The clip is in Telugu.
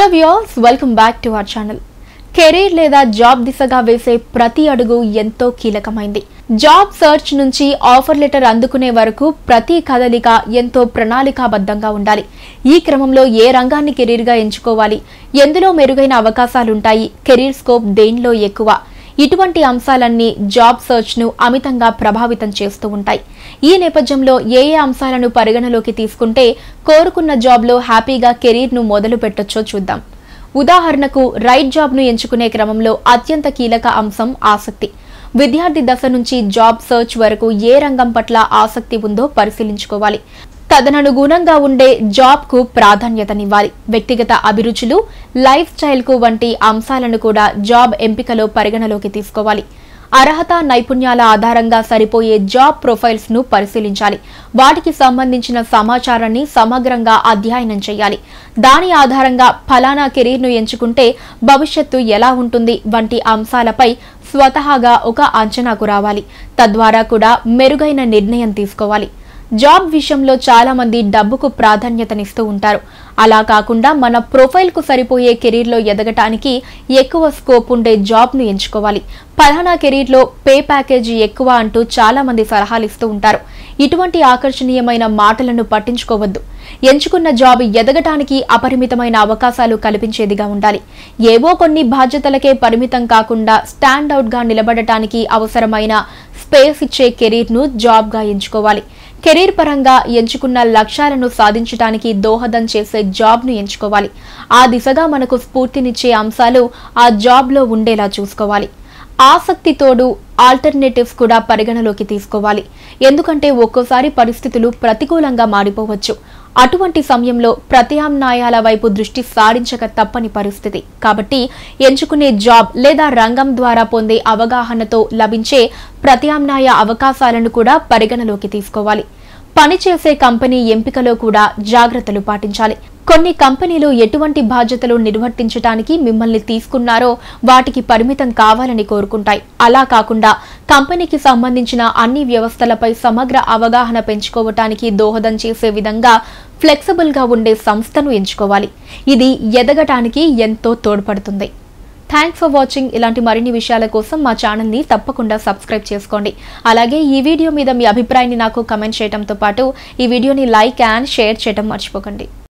hello viewers welcome back to our channel career లేదా జాబ్ దిశగా వేసే ప్రతి అడుగు ఎంతో కీలకమైంది జాబ్ సర్చ్ నుంచి ఆఫర్ లెటర్ అందుకునే వరకు ప్రతి కదలిక ఎంతో ప్రణాళికాబద్ధంగా ఉండాలి ఈ క్రమంలో ఏ రంగాన్ని కెరీర్గా ఎంచుకోవాలి ఎందులో మెరుగైన అవకాశాలుంటాయి కెరీర్ స్కోప్ దేనిలో ఎక్కువ ఇటువంటి అంశాలన్నీ జాబ్ సర్చ్ ను అమితంగా ప్రభావితం చేస్తూ ఉంటాయి ఈ నేపథ్యంలో ఏ ఏ అంశాలను పరిగణలోకి తీసుకుంటే కోరుకున్న జాబ్లో హ్యాపీగా కెరీర్ ను మొదలు పెట్టొచ్చో చూద్దాం ఉదాహరణకు రైట్ జాబ్ ను ఎంచుకునే క్రమంలో అత్యంత కీలక అంశం ఆసక్తి విద్యార్థి దశ నుంచి జాబ్ సర్చ్ వరకు ఏ రంగం పట్ల ఆసక్తి ఉందో పరిశీలించుకోవాలి తదనుగుణంగా ఉండే జాబ్ కు ప్రాధాన్యతనివ్వాలి వ్యక్తిగత అభిరుచులు లైఫ్ స్టైల్ కు వంటి అంశాలను కూడా జాబ్ ఎంపికలో పరిగణలోకి తీసుకోవాలి అర్హత నైపుణ్యాల ఆధారంగా సరిపోయే జాబ్ ప్రొఫైల్స్ ను పరిశీలించాలి వాటికి సంబంధించిన సమాచారాన్ని సమగ్రంగా అధ్యయనం చేయాలి దాని ఆధారంగా ఫలానా కెరీర్ ను ఎంచుకుంటే భవిష్యత్తు ఎలా ఉంటుంది వంటి అంశాలపై స్వతహాగా ఒక అంచనాకు రావాలి తద్వారా కూడా మెరుగైన నిర్ణయం తీసుకోవాలి జాబ్ విషయంలో చాలా మంది డబ్బుకు ప్రాధాన్యతనిస్తూ ఉంటారు అలా కాకుండా మన ప్రొఫైల్ కు సరిపోయే కెరీర్లో ఎదగటానికి ఎక్కువ స్కోప్ ఉండే జాబ్ ను ఎంచుకోవాలి పలానా కెరీర్లో పే ప్యాకేజీ ఎక్కువ అంటూ చాలా మంది సలహాలు ఇస్తూ ఉంటారు ఇటువంటి ఆకర్షణీయమైన మాటలను పట్టించుకోవద్దు ఎంచుకున్న జాబ్ ఎదగటానికి అపరిమితమైన అవకాశాలు కల్పించేదిగా ఉండాలి ఏవో కొన్ని బాధ్యతలకే పరిమితం కాకుండా స్టాండ్ అవుట్ గా నిలబడటానికి అవసరమైన స్పేస్ ఇచ్చే కెరీర్ ను జాబ్ గా ఎంచుకోవాలి కెరీర్ పరంగా ఎంచుకున్న లక్ష్యాలను సాధించడానికి దోహదం చేసే జాబ్ ను ఎంచుకోవాలి ఆ దిశగా మనకు స్ఫూర్తినిచ్చే అంశాలు ఆ జాబ్ లో ఉండేలా చూసుకోవాలి ఆసక్తి తోడు ఆల్టర్నేటివ్స్ కూడా పరిగణలోకి తీసుకోవాలి ఎందుకంటే ఒక్కోసారి పరిస్థితులు ప్రతికూలంగా మారిపోవచ్చు అటువంటి సమయంలో ప్రత్యామ్నాయాల వైపు దృష్టి సారించక తప్పని పరిస్థితి కాబట్టి ఎంచుకునే జాబ్ లేదా రంగం ద్వారా పొందే అవగాహనతో లభించే ప్రత్యామ్నాయ అవకాశాలను కూడా పరిగణలోకి తీసుకోవాలి పనిచేసే కంపెనీ ఎంపికలో కూడా జాగ్రత్తలు పాటించాలి కొన్ని కంపెనీలు ఎటువంటి బాధ్యతలు నిర్వర్తించడానికి మిమ్మల్ని తీసుకున్నారో వాటికి పరిమితం కావాలని కోరుకుంటాయి అలా కాకుండా కంపెనీకి సంబంధించిన అన్ని వ్యవస్థలపై సమగ్ర అవగాహన పెంచుకోవటానికి దోహదం చేసే విధంగా ఫ్లెక్సిబుల్ గా ఉండే సంస్థను ఎంచుకోవాలి ఇది ఎదగటానికి ఎంతో తోడ్పడుతుంది థ్యాంక్స్ ఫర్ వాచింగ్ ఇలాంటి మరిన్ని విషయాల కోసం మా ఛానల్ని తప్పకుండా సబ్స్క్రైబ్ చేసుకోండి అలాగే ఈ వీడియో మీద మీ అభిప్రాయాన్ని నాకు కమెంట్ చేయడంతో పాటు ఈ వీడియోని లైక్ అండ్ షేర్ చేయడం మర్చిపోకండి